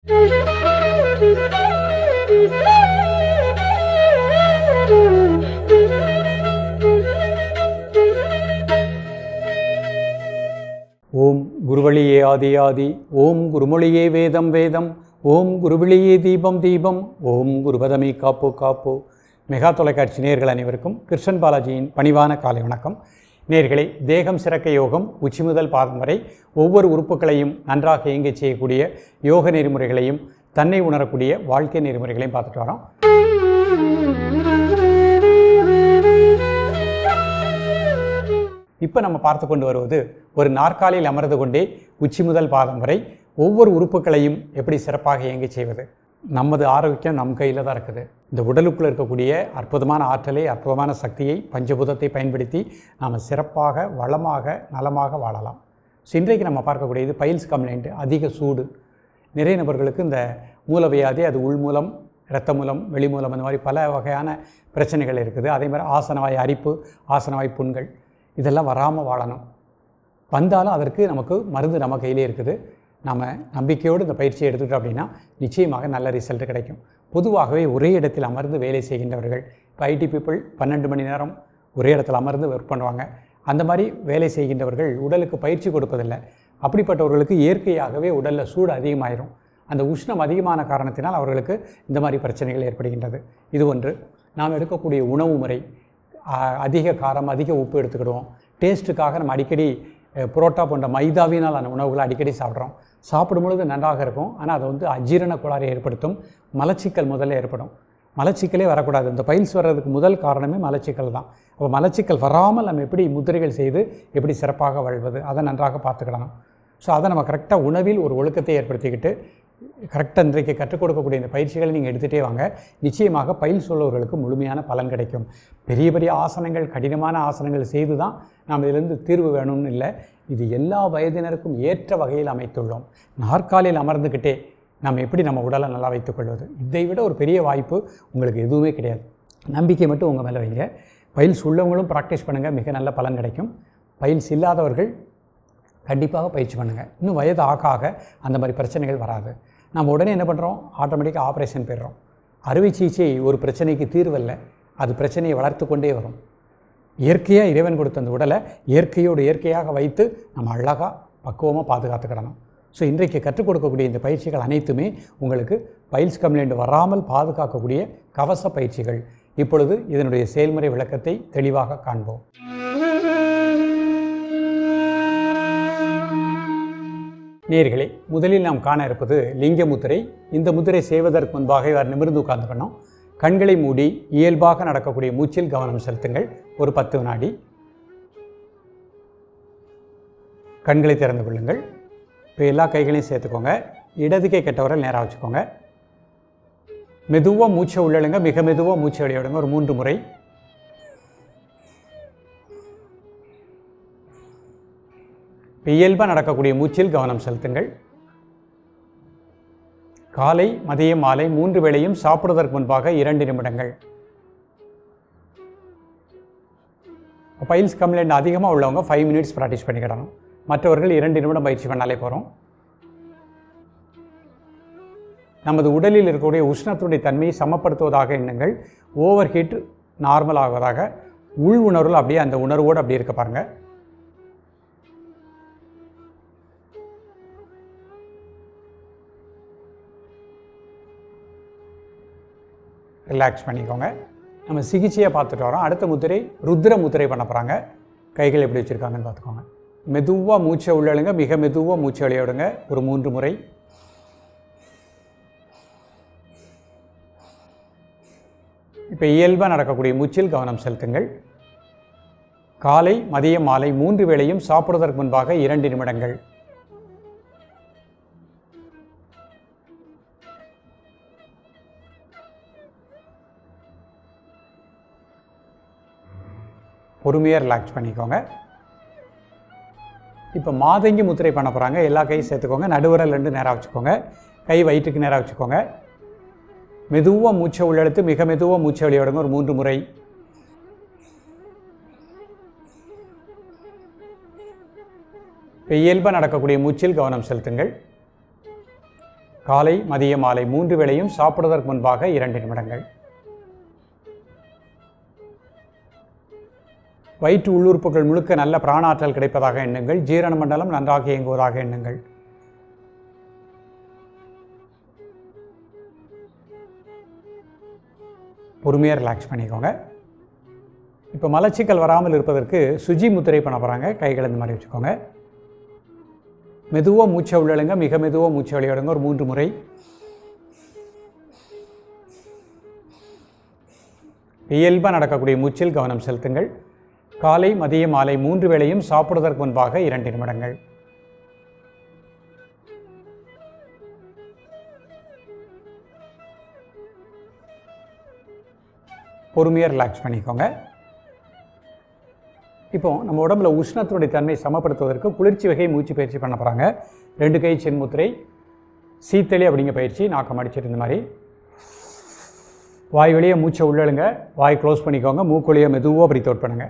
ஓம் குருவழியே ஆதி ஆதி ஓம் குருமொழியே வேதம் வேதம் ஓம் குருவிழியே தீபம் தீபம் ஓம் குருபதமே காப்போ காப்போ மெகா தொலைக்காட்சி நேர்கள் அனைவருக்கும் கிருஷ்ணன் பாலாஜியின் பணிவான காலை வணக்கம் நேர்களே தேகம் சிறக்க யோகம் உச்சி முதல் பாதம் வரை ஒவ்வொரு உறுப்புகளையும் நன்றாக இயங்கச் செய்யக்கூடிய யோக நெறிமுறைகளையும் தன்னை உணரக்கூடிய வாழ்க்கை நெறிமுறைகளையும் பார்த்துட்டு வரோம் இப்போ நம்ம பார்த்து கொண்டு வருவது ஒரு நாற்காலியில் அமர்ந்து கொண்டே உச்சி முதல் பாதம் வரை ஒவ்வொரு உறுப்புகளையும் எப்படி சிறப்பாக இயங்கச் செய்வது நமது ஆரோக்கியம் நம் கையில் தான் இருக்குது இந்த உடலுக்குள்ள இருக்கக்கூடிய அற்புதமான ஆற்றலை அற்புதமான சக்தியை பஞ்சபூதத்தை பயன்படுத்தி நாம் சிறப்பாக வளமாக நலமாக வாழலாம் ஸோ இன்றைக்கு நம்ம பார்க்கக்கூடியது பைல்ஸ் கம்ப்ளைண்ட் அதிக சூடு நிறைய நபர்களுக்கு இந்த மூலவியாதி அது உள்மூலம் இரத்த மூலம் வெளிமூலம் அந்த மாதிரி பல வகையான பிரச்சனைகள் இருக்குது அதே மாதிரி ஆசனவாய் அரிப்பு ஆசனவாய் புண்கள் இதெல்லாம் வராமல் வாழணும் வந்தாலும் அதற்கு நமக்கு மருந்து நம்ம கையிலே இருக்குது நம்ம நம்பிக்கையோடு இந்த பயிற்சியை எடுத்துக்கிட்டோம் அப்படின்னா நிச்சயமாக நல்ல ரிசல்ட் கிடைக்கும் பொதுவாகவே ஒரே இடத்தில் அமர்ந்து வேலை செய்கின்றவர்கள் இப்போ ஐடி பீப்புள் பன்னெண்டு மணி நேரம் ஒரே இடத்துல அமர்ந்து ஒர்க் பண்ணுவாங்க அந்த மாதிரி வேலை செய்கின்றவர்கள் உடலுக்கு பயிற்சி கொடுப்பதில்லை அப்படிப்பட்டவர்களுக்கு இயற்கையாகவே உடலில் சூடு அதிகமாயிரும் அந்த உஷ்ணம் அதிகமான காரணத்தினால் அவர்களுக்கு இந்த மாதிரி பிரச்சனைகள் ஏற்படுகின்றது இது ஒன்று நாம் எடுக்கக்கூடிய உணவு முறை ஆஹ், அதிக காரம் அதிக உப்பு எடுத்துக்கிடுவோம் டேஸ்ட்டுக்காக நம்ம அடிக்கடி அஹ், புரோட்டா போன்ற மைதாவினாலான உணவுகளை அடிக்கடி சாப்பிட்றோம் சாப்பிடும் பொழுது நன்றாக இருக்கும் ஆனால் அது வந்து அஜீரண கோளாறை ஏற்படுத்தும் மலச்சிக்கல் முதல்ல ஏற்படும் மலச்சிக்கலே வரக்கூடாது இந்த பைல்ஸ் வர்றதுக்கு முதல் காரணமே மலச்சிக்கல் தான் அப்போ மலச்சிக்கல் வராமல் நம்ம எப்படி முத்திரைகள் செய்து எப்படி சிறப்பாக வாழ்வது அதை நன்றாக பார்த்துக்கிடணும் ஸோ அதை நம்ம கரெக்டாக உணவில் ஒரு ஒழுக்கத்தை ஏற்படுத்திக்கிட்டு கரெக்டாக இன்றைக்கு கற்றுக் கொடுக்கக்கூடிய இந்த பயிற்சிகளை நீங்கள் எடுத்துகிட்டே வாங்க நிச்சயமாக பயில் உள்ளவர்களுக்கு முழுமையான பலன் கிடைக்கும் பெரிய பெரிய ஆசனங்கள் கடினமான ஆசனங்கள் செய்து தான் நாம் இதிலிருந்து தீர்வு வேணும்னு இல்லை இது எல்லா வயதினருக்கும் ஏற்ற வகையில் அமைத்துள்ளோம் நாற்காலியில் அமர்ந்துக்கிட்டே நம்ம எப்படி நம்ம உடலை நல்லா வைத்துக்கொள்வது இதை விட ஒரு பெரிய வாய்ப்பு உங்களுக்கு எதுவுமே கிடையாது நம்பிக்கை மட்டும் உங்கள் மேலே வைங்க பயில்ஸ் உள்ளவங்களும் ப்ராக்டிஸ் பண்ணுங்கள் மிக நல்ல பலன் கிடைக்கும் பயில்ஸ் இல்லாதவர்கள் கண்டிப்பாக பயிற்சி பண்ணுங்கள் இன்னும் வயது ஆக ஆக அந்த மாதிரி பிரச்சனைகள் வராது நம்ம உடனே என்ன பண்ணுறோம் ஆட்டோமேட்டிக்காக ஆப்ரேஷன் போயிடுறோம் அறுவை சிகிச்சை ஒரு பிரச்சனைக்கு தீர்வல்ல அது பிரச்சனையை வளர்த்து கொண்டே வரும் இயற்கையாக இறைவன் கொடுத்த அந்த உடலை இயற்கையோடு இயற்கையாக வைத்து நம்ம அழகாக பக்குவமாக பாதுகாத்துக்கிடணும் ஸோ இன்றைக்கு கற்றுக் கொடுக்கக்கூடிய இந்த பயிற்சிகள் அனைத்துமே உங்களுக்கு பைல்ஸ் கம்ப்ளைண்ட் வராமல் பாதுகாக்கக்கூடிய கவச பயிற்சிகள் இப்பொழுது இதனுடைய செயல்முறை விளக்கத்தை தெளிவாக காண்போம் நேர்களே முதலில் நாம் காண இருப்பது லிங்க முத்திரை இந்த முத்திரை செய்வதற்கு முன்பாக இவர் நிமிர்ந்து உட்கார்ந்துக்கணும் கண்களை மூடி இயல்பாக நடக்கக்கூடிய மூச்சில் கவனம் செலுத்துங்கள் ஒரு பத்து வினாடி கண்களை திறந்து கொள்ளுங்கள் இப்போ எல்லா கைகளையும் சேர்த்துக்கோங்க இடது கை கெட்டவரை நேராக வச்சுக்கோங்க மெதுவாக மூச்சை உள்ளழுங்க மிக மெதுவாக மூச்சை வெளியிடுங்க ஒரு மூன்று முறை இப்போ இயல்பாக நடக்கக்கூடிய மூச்சில் கவனம் செலுத்துங்கள் காலை மதியம் மாலை மூன்று வேளையும் சாப்பிடுவதற்கு முன்பாக இரண்டு நிமிடங்கள் பைல்ஸ் கம்ப்ளைண்ட் அதிகமாக உள்ளவங்க ஃபைவ் மினிட்ஸ் ப்ராக்டிஸ் பண்ணிக்கிடணும் மற்றவர்கள் இரண்டு நிமிடம் பயிற்சி பண்ணாலே போகிறோம் நமது உடலில் இருக்கக்கூடிய உஷ்ணத்துடைய தன்மையை சமப்படுத்துவதாக எண்ணுங்கள் ஓவர் ஹீட் நார்மல் ஆகுவதாக உள் உணர்வில் அப்படியே அந்த உணர்வோடு அப்படியே இருக்க பாருங்கள் ரிலாக்ஸ் பண்ணிக்கோங்க நம்ம சிகிச்சையை பார்த்துட்டு வரோம் அடுத்த முத்திரை ருத்ர முத்திரை பண்ண போகிறாங்க கைகள் எப்படி வச்சுருக்காங்கன்னு பார்த்துக்கோங்க மெதுவாக மூச்சை உள்ளழுங்க மிக மெதுவாக மூச்சை வெளியிடுங்க ஒரு மூன்று முறை இப்போ இயல்பாக நடக்கக்கூடிய மூச்சில் கவனம் செலுத்துங்கள் காலை மதியம் மாலை மூன்று வேளையும் சாப்பிடுவதற்கு முன்பாக இரண்டு நிமிடங்கள் பொறுமையாக ரிலாக்ஸ் பண்ணிக்கோங்க இப்போ மாதங்கி முத்திரை பண்ண போகிறாங்க எல்லா கையும் சேர்த்துக்கோங்க நடுவரல் ரெண்டு நேராக வச்சுக்கோங்க கை வயிற்றுக்கு நேராக வச்சுக்கோங்க மெதுவாக மூச்சை உள்ளெடுத்து மிக மெதுவாக மூச்சை வெளியிடுங்க ஒரு மூன்று முறை இப்போ இயல்பாக நடக்கக்கூடிய மூச்சில் கவனம் செலுத்துங்கள் காலை மதிய மாலை மூன்று வேளையும் சாப்பிடுவதற்கு முன்பாக இரண்டு நிமிடங்கள் வயிற்று உள்ளுறுப்புகள் முழுக்க நல்ல பிராணாற்றல் கிடைப்பதாக எண்ணுங்கள் ஜீரண மண்டலம் நன்றாக இயங்குவதாக எண்ணுங்கள் பொறுமையாக ரிலாக்ஸ் பண்ணிக்கோங்க இப்போ மலச்சிக்கல் வராமல் இருப்பதற்கு சுஜி முத்திரை பண்ண போகிறாங்க கைகள் இந்த மாதிரி வச்சுக்கோங்க மெதுவாக மூச்சை உள்ளழுங்க மிக மெதுவாக மூச்சை வெளியிடுங்க ஒரு மூன்று முறை இயல்பாக நடக்கக்கூடிய மூச்சில் கவனம் செலுத்துங்கள் காலை மதிய மாலை மூன்று வேளையும் சாப்பிடுவதற்கு முன்பாக இரண்டு நிமிடங்கள் பொறுமையாக ரிலாக்ஸ் பண்ணிக்கோங்க இப்போ நம்ம உடம்புல உஷ்ணத்தினுடைய தன்மை சமப்படுத்துவதற்கு குளிர்ச்சி வகை மூச்சு பயிற்சி பண்ண போகிறாங்க ரெண்டு கை சென்முத்திரை சீத்தளி அப்படிங்க பயிற்சி நாக்கம் அடிச்சிட்டு இந்த மாதிரி வாய் வெளியே மூச்சை உள்ளழுங்க வாய் க்ளோஸ் பண்ணிக்கோங்க மூக்குழியை மெதுவாக பிரீத் அவுட் பண்ணுங்கள்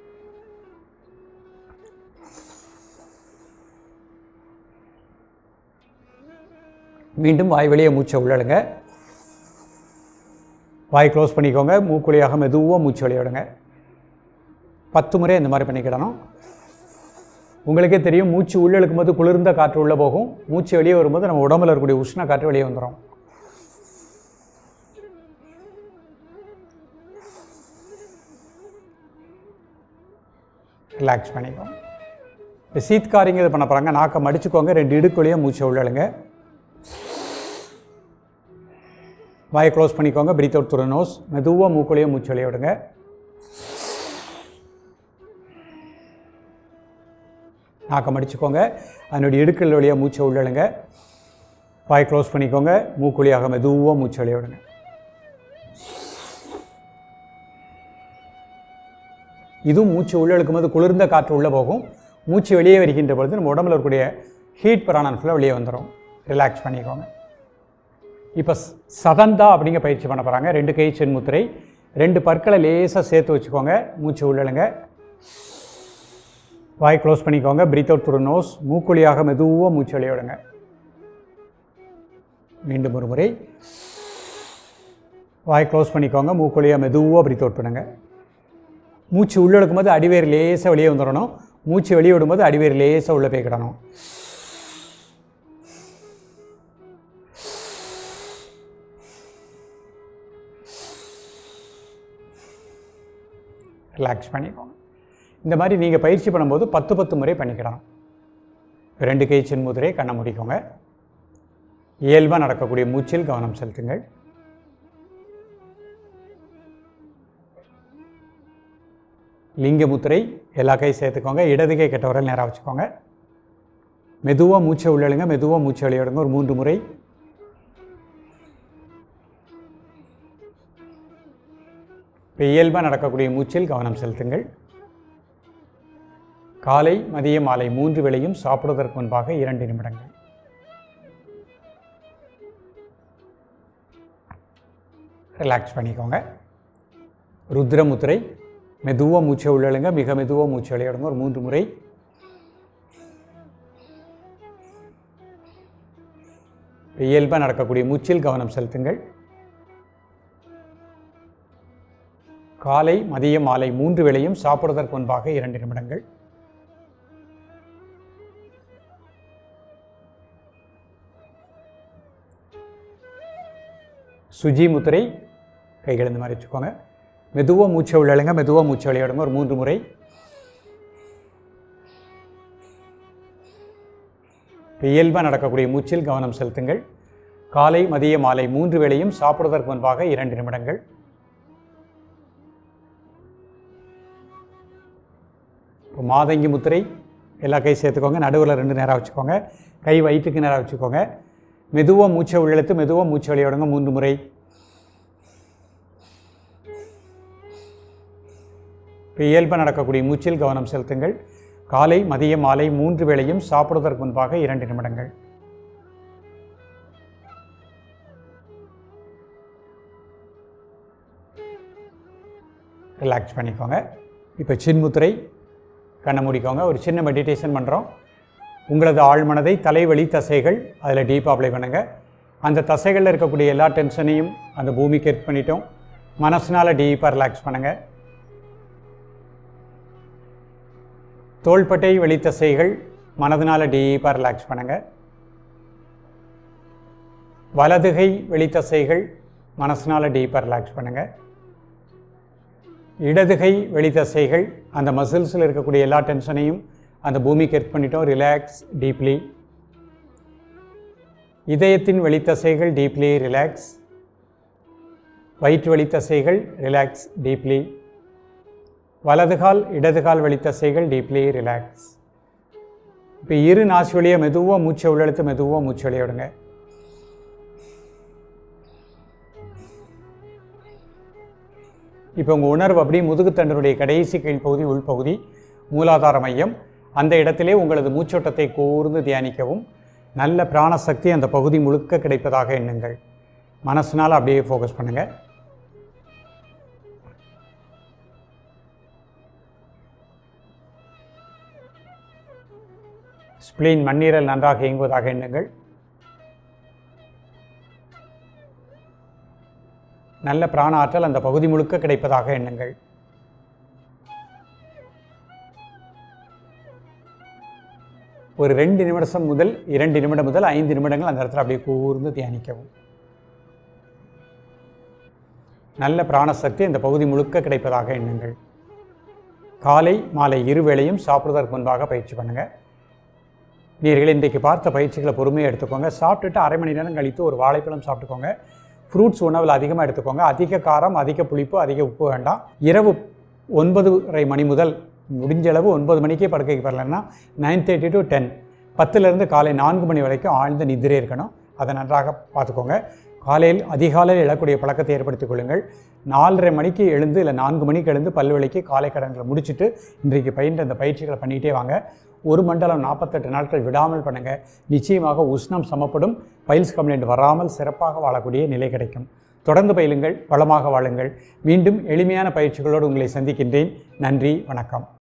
மீண்டும் வாய் வெளியே மூச்சை உள்ளழுங்க வாய் க்ளோஸ் பண்ணிக்கோங்க மூக்குழியாக மெதுவாக மூச்சு வெளியிடுங்க பத்து முறை இந்த மாதிரி பண்ணிக்கிடணும் உங்களுக்கே தெரியும் மூச்சு உள்ளே இழுக்கும்போது குளிர்ந்த காற்று உள்ளே போகும் மூச்சு வெளியே வரும்போது நம்ம உடம்புல இருக்கக்கூடிய உஷ்ண காற்று வெளியே வந்துடும் ரிலாக்ஸ் பண்ணிக்கோங்க இப்போ சீத்காரிங்க இது பண்ண போகிறாங்க நாக்கை மடிச்சுக்கோங்க ரெண்டு இடுக்குள்ளேயே மூச்சை உள்ளழுங்க வாயை க்ளோஸ் பண்ணிக்கோங்க பிரீத் அவுட் துரு நோஸ் மெதுவாக மூக்குள்ளேயே மூச்சு வெளியே விடுங்க நாக்கம் அடிச்சுக்கோங்க அதனுடைய இடுக்கல் வழியாக மூச்சை உள்ளழுங்க வாய் க்ளோஸ் பண்ணிக்கோங்க மூக்குழியாக மெதுவாக மூச்சு வெளியே விடுங்க இதுவும் மூச்சு உள்ளே இழுக்கும்போது குளிர்ந்த காற்று உள்ளே போகும் மூச்சு வெளியே வருகின்ற பொழுது நம்ம உடம்புல இருக்கக்கூடிய ஹீட் பிராணன் ஃபுல்லாக வெளியே வந்துடும் ரிலாக்ஸ் பண்ணிக்கோங்க இப்போ ஸ்- சதந்தா அப்படிங்க பயிற்சி பண்ண போகிறாங்க ரெண்டு கை சென்முத்திரை ரெண்டு பற்களை லேசாக சேர்த்து வச்சுக்கோங்க மூச்சு உள்ளழுங்க வாய் க்ளோஸ் பண்ணிக்கோங்க பிரீத் அவுட் த்ரூ நோஸ் மூக்குழியாக மெதுவாக மூச்சு வெளியே விடுங்க மீண்டும் ஒரு முறை வாய் க்ளோஸ் பண்ணிக்கோங்க மூக்குழியாக மெதுவாக பிரீத் அவுட் பண்ணுங்க மூச்சு உள்ளே எடுக்கும்போது அடிவேர் லேசாக வெளியே வந்துடணும் மூச்சு வெளியே விடும்போது அடிவேர் லேசாக உள்ளே போய்க்கிடணும் ரிலாக்ஸ் பண்ணிக்கோங்க இந்த மாதிரி நீங்கள் பயிற்சி பண்ணும்போது பத்து பத்து முறை பண்ணிக்கிடணும் ரெண்டு கை சின்முதிரை கண்ணை முடிக்கோங்க இயல்பாக நடக்கக்கூடிய மூச்சில் கவனம் செலுத்துங்கள் லிங்க முத்திரை எல்லா கை சேர்த்துக்கோங்க இடது கை கெட்ட விரல் நேராக வச்சுக்கோங்க மெதுவாக மூச்சை உள்ளழுங்க மெதுவாக மூச்சை வெளியிடுங்க ஒரு மூன்று முறை இப்போ இயல்பாக நடக்கக்கூடிய மூச்சில் கவனம் செலுத்துங்கள் காலை மதிய மாலை மூன்று வேளையும் சாப்பிடுவதற்கு முன்பாக இரண்டு நிமிடங்கள் ரிலாக்ஸ் பண்ணிக்கோங்க ருத்ரமுத்திரை மெதுவாக மூச்சை உள்ளழுங்க மிக மெதுவாக மூச்சை வெளியிடுங்க ஒரு மூன்று முறை இயல்பாக நடக்கக்கூடிய மூச்சில் கவனம் செலுத்துங்கள் காலை மதிய மாலை மூன்று வேளையும் சாப்பிடுவதற்கு முன்பாக இரண்டு நிமிடங்கள் சுஜி முத்திரை கைகள் இந்த மாதிரி வச்சுக்கோங்க மெதுவாக மூச்சை உள்ளழுங்க மெதுவாக மூச்சை வெளியிடுங்க ஒரு மூன்று முறை இயல்பாக நடக்கக்கூடிய மூச்சில் கவனம் செலுத்துங்கள் காலை மதிய மாலை மூன்று வேளையும் சாப்பிடுவதற்கு முன்பாக இரண்டு நிமிடங்கள் இப்போ மாதங்கி முத்திரை எல்லா கை சேர்த்துக்கோங்க நடுவில் ரெண்டு நேராக வச்சுக்கோங்க கை வயிற்றுக்கு நேராக வச்சுக்கோங்க மெதுவாக மூச்சை உள்ளெழுத்து மெதுவாக மூச்சை வெளியிடுங்க மூன்று முறை இப்போ இயல்பாக நடக்கக்கூடிய மூச்சில் கவனம் செலுத்துங்கள் காலை மதிய மாலை மூன்று வேளையும் சாப்பிடுவதற்கு முன்பாக இரண்டு நிமிடங்கள் ரிலாக்ஸ் பண்ணிக்கோங்க இப்போ சின்முத்திரை கண்ணை மூடிக்கோங்க ஒரு சின்ன மெடிடேஷன் பண்ணுறோம் உங்களது ஆழ்மனதை தலைவலி தசைகள் அதில் டீப் அப்ளை பண்ணுங்கள் அந்த தசைகளில் இருக்கக்கூடிய எல்லா டென்ஷனையும் அந்த பூமிக்கு எர்த் பண்ணிட்டோம் மனசுனால் டீப்பாக ரிலாக்ஸ் பண்ணுங்கள் தோள்பட்டை வெளித்தசைகள் மனதினால் டீப்பாக ரிலாக்ஸ் பண்ணுங்கள் வலதுகை வெளித்தசைகள் மனசினால் டீப்பாக ரிலாக்ஸ் பண்ணுங்கள் இடதுகை வெளித்தசைகள் அந்த மசில்ஸில் இருக்கக்கூடிய எல்லா டென்ஷனையும் அந்த பூமிக்கு எர்த் பண்ணிட்டோம் ரிலாக்ஸ் டீப்லி இதயத்தின் வெளித்தசைகள் டீப்லி ரிலாக்ஸ் வயிற்று வெளித்தசைகள் ரிலாக்ஸ் டீப்லி வலதுகால் இடதுகால் வெளித்தசைகள் டீப்லி ரிலாக்ஸ் இப்போ இரு நாசி வழியாக மெதுவாக மூச்சை உள்ளெழுத்து மெதுவாக மூச்சு வெளியே விடுங்க இப்போ உங்கள் உணர்வு அப்படியே முதுகுத்தண்டனுடைய கடைசி கீழ்ப்பகுதி உள்பகுதி மூலாதார மையம் அந்த இடத்திலே உங்களது மூச்சோட்டத்தை கூர்ந்து தியானிக்கவும் நல்ல பிராணசக்தி அந்த பகுதி முழுக்க கிடைப்பதாக எண்ணுங்கள் மனசுனால் அப்படியே ஃபோக்கஸ் பண்ணுங்கள் ஸ்பிளீன் மண்ணீரல் நன்றாக இயங்குவதாக எண்ணுங்கள் நல்ல பிராண ஆற்றல் அந்த பகுதி முழுக்க கிடைப்பதாக எண்ணுங்கள் ஒரு ரெண்டு நிமிடம் முதல் இரண்டு நிமிடம் முதல் ஐந்து நிமிடங்கள் அந்த இடத்துல அப்படியே கூர்ந்து தியானிக்கவும் நல்ல பிராணசக்தி இந்த பகுதி முழுக்க கிடைப்பதாக எண்ணுங்கள் காலை மாலை இருவேளையும் சாப்பிடுவதற்கு முன்பாக பயிற்சி பண்ணுங்கள் நீர்கள் இன்றைக்கு பார்த்த பயிற்சிகளை பொறுமையாக எடுத்துக்கோங்க சாப்பிட்டுட்டு அரை மணி நேரம் கழித்து ஒரு வாழைப்பழம் சாப்பிட்டுக்கோங்க ஃப்ரூட்ஸ் உணவில் அதிகமாக எடுத்துக்கோங்க அதிக காரம் அதிக புளிப்பு அதிக உப்பு வேண்டாம் இரவு ஒன்பதுரை மணி முதல் முடிஞ்ச அளவு ஒன்பது மணிக்கே படுக்கைக்கு வரலன்னா நைன் தேர்ட்டி டு டென் பத்துலேருந்து காலை நான்கு மணி வரைக்கும் ஆழ்ந்த நிதிரை இருக்கணும் அதை நன்றாக பார்த்துக்கோங்க காலையில் அதிகாலையில் எழக்கூடிய பழக்கத்தை ஏற்படுத்திக் கொள்ளுங்கள் நாலரை மணிக்கு எழுந்து இல்லை நான்கு மணிக்கு எழுந்து பல்வெளிக்கு காலை கடன்களை முடிச்சுட்டு இன்றைக்கு பயின்ற இந்த பயிற்சிகளை பண்ணிகிட்டே வாங்க ஒரு மண்டலம் நாற்பத்தெட்டு நாட்கள் விடாமல் பண்ணுங்கள் நிச்சயமாக உஷ்ணம் சமப்படும் பைல்ஸ் கம்ப்ளைண்ட் வராமல் சிறப்பாக வாழக்கூடிய நிலை கிடைக்கும் தொடர்ந்து பயிலுங்கள் வளமாக வாழுங்கள் மீண்டும் எளிமையான பயிற்சிகளோடு உங்களை சந்திக்கின்றேன் நன்றி வணக்கம்